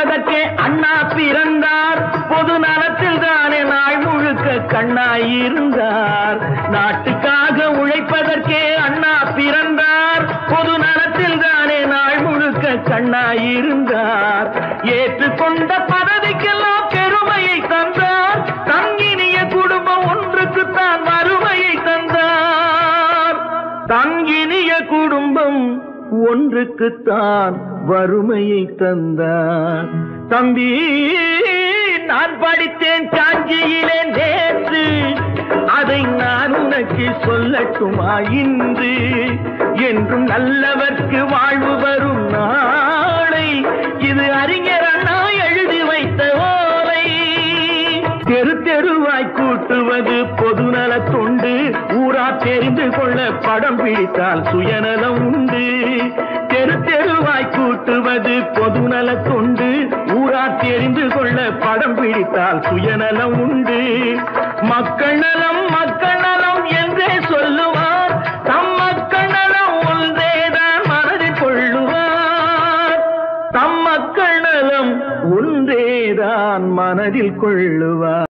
அதற்கே அண்ணா பிறந்தார் பொது நலத்தில் தானே நாள் முழுக்க கண்ணாயிருந்தார் நாட்டுக்காக உழைப்பதற்கே அண்ணா பிறந்தார் பொது நலத்தில் தானே நாள் முழுக்க கண்ணாயிருந்தார் ஏற்றுக்கொண்ட பதவிக்கெல்லாம் பெருமையை தந்தார் தங்கினிய குடும்பம் ஒன்றுக்குத்தான் வறுமையை தந்தார் தங்கினிய குடும்பம் ஒன்றுக்குத்தான் வறுமையை தந்தார் தம்பி நான் படித்தேன் காஞ்சியிலே நேற்று அதை நான் உனக்கு சொல்லட்டுமா இன்று என்றும் நல்லவர்க்கு வாழ்வு வரும் நாளை இது அறிஞர் அண்ணா எழுதி வைத்த ஓலை தெரு தெருவாய் கூட்டுவது பொதுநல தொண்டு ஊரா தெரிந்து கொள்ள படம் பிடித்தால் சுயநலம் உண்டு தெரு தெருவாய் கூட்டுவது பொதுநல தொண்டு ஊரா தெரிந்து கொள்ள படம் பிடித்தால் சுயநலம் உண்டு மக்கள் நலம் மக்கள் நலம் என்றே சொல்லுவார் தம் மக்கள் நலம் ஒன்றேதான் மனதில் கொள்ளுவார் தம் மக்கள் நலம் ஒன்றேதான் மனதில் கொள்ளுவார்